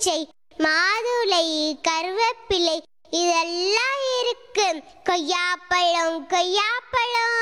எலுமிச்சை மாதுளை கருவேப்பிலை இதெல்லாம் இருக்கு கொய்யாப்பழம் கொய்யாப்பழம்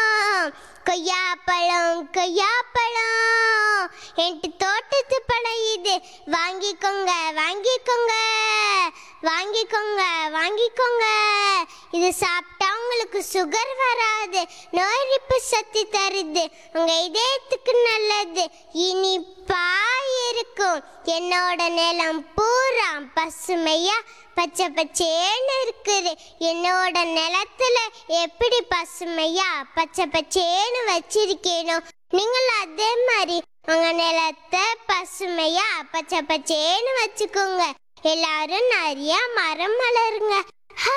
கொய்யாப்பழம் கொய்யாப்பழம் என்கிட்ட தோட்டத்து பழம் இது வாங்கிக்கோங்க வாங்கிக்கோங்க வாங்கிக்கோங்க வாங்கிக்கோங்க இது சாப்பிட்டா உங்களுக்கு சுகர் வராது நோய் எதிர்ப்பு சக்தி தருது உங்க இதயத்துக்கு நல்லது இனிப்பா இருக்கும் என்னோட நிலம் பூரா பசுமையா பச்சை பச்சேன்னு இருக்குது என்னோட நிலத்துல எப்படி பசுமையா பச்சை பச்சேன்னு வச்சிருக்கேனோ நீங்களும் அதே மாதிரி உங்க நிலத்தை பசுமையா பச்சை பச்சேன்னு வச்சுக்கோங்க எல்லாரும் நிறைய மரம் வளருங்க ஹா,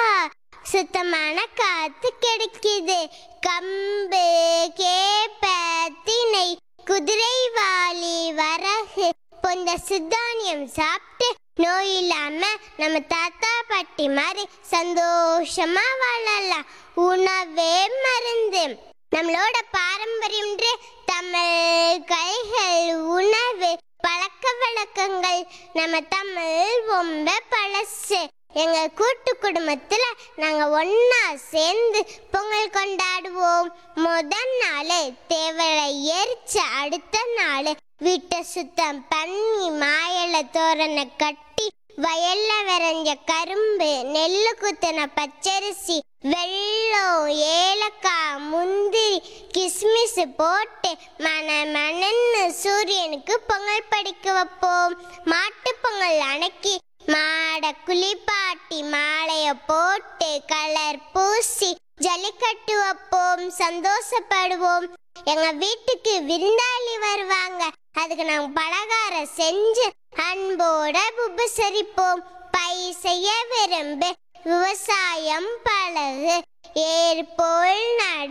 சுத்தமான காத்து கிடைக்குது கம்பு கேப்ப திணை குதிரைவாலி வரகு போன்ற சித்தானியம் சாப்பிட்டு நோய் இல்லாம நம்ம தாத்தா பாட்டி மாதிரி சந்தோஷமா வாழலாம் உணவே மருந்து நம்மளோட பாரம்பரியம்ன்ற தமிழ் கலைகள் உணவு பழக்க வழக்கங்கள் நம்ம தமிழ் ரொம்ப பழசு எங்க கூட்டு குடும்பத்துல நாங்க ஒண்ணா சேர்ந்து பொங்கல் கொண்டாடுவோம் முதல் நாள் தேவலை எரிச்ச அடுத்த நாள் வீட்டை சுத்தம் பண்ணி மாயல தோரணை கட்டி வயல்ல விரைஞ்ச கரும்பு நெல்லு குத்தின பச்சரிசி வெள்ளம் ஏலக்காய் முந்திரி கிஸ்மிஸ் போட்டு மன மணன்னு சூரியனுக்கு பொங்கல் படிக்க வைப்போம் மாட்டு பொங்கல் அன்னைக்கு மாட குளிப்பாட்டி மாலைய போட்டு கலர் பூசி ஜல்லிக்கட்டு வைப்போம் சந்தோஷப்படுவோம் எங்க வீட்டுக்கு விருந்தாளி வருவாங்க அதுக்கு நாங்க பலகாரம் செஞ்சு அன்போட உபசரிப்போம் பை செய்ய விரும்பு விவசாயம் பழகு ஏர் போல் நட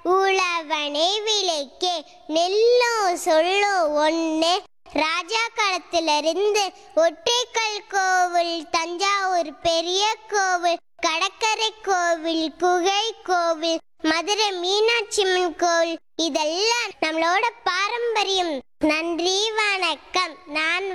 உழவனை விலைக்கே நெல்லும் சொல்லும் ஒண்ணு ராஜா காலத்திலிருந்து ஒற்றைக்கல் கோவில் தஞ்சாவூர் பெரிய கோவில் கடற்கரை கோவில் குகை கோவில் மதுரை மீனாட்சி அம்மன் கோவில் இதெல்லாம் நம்மளோட பாரம்பரியம் நன்றி வணக்கம் நான்